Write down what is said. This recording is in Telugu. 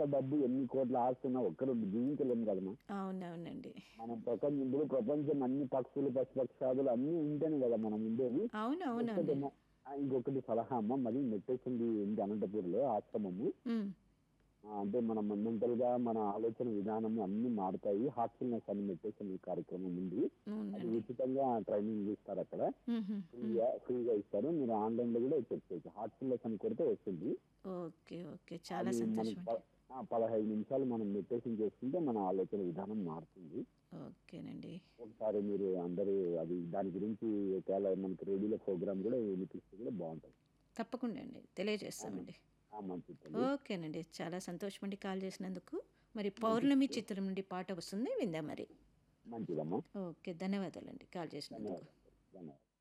డబ్బు ఎన్ని కోట్ల ఆస్తున్నా ఒక్కరు జీవించలేము కదమ్మా అవునవునండి మనం ప్రపంచం ఇప్పుడు ప్రపంచం అన్ని పక్షులు పశుపక్షాదులు అన్ని ఉంటేనే కదా మనం ఉండేది అవునవునండి ఇంకొకటి అమ్మ, ఆ, ఇంకొకటి సలహా అమ్మ మరి నెట్టేసింది ఉంది అనంతపూర్లో ఆశ్రమము ఉమ్, ఆ, అంటే మన మెంటల్ గా మన ఆలోచన విధానం అన్ని మారుతాయి హార్ట్ఫుల్నెస్ అని మెడిటేషన్ కార్యక్రమం ఉంది అది అవునండి ఉచితంగా ట్రైనింగ్ ఇస్తారు అక్కడ ఉహుం, ఫ్రీగా ఫ్రీగా ఇస్తారు మీరు ఆన్లైన్ లో కూడా చెక్ చేయొచ్చు హార్ట్ఫుల్నెస్ అని కొడితే వస్తుంది ఓకే ఓకే చాలా అది సంతోషం మనకి అండి ప- ఆ, పదహైదు నిమిషాలు మనం మెడిటేషన్ చేసుకుంటే మన ఆలోచన విధానం మారుతుంది ఓకేనండి ఒకసారి మీరు అందరూ అది దాని గురించి ఒకవేళ మనకి రేడియోలో ప్రోగ్రామ్ కూడా వినిపిస్తే కూడా బాగుంటుంది తప్పకుండా అండి తెలియజేస్తామండి ఆ, మంచిది ఓకేనండి చాలా సంతోషం అండి కాల్ చేసినందుకు మరి పౌర్ణమి చిత్రం నుండి పాట వస్తుంది విందా మరి మంచిదమ్మా ఓకే ధన్యవాదాలండి కాల్ చేసినందుకు ధన్యవాదాలు ధన్యవాదాలు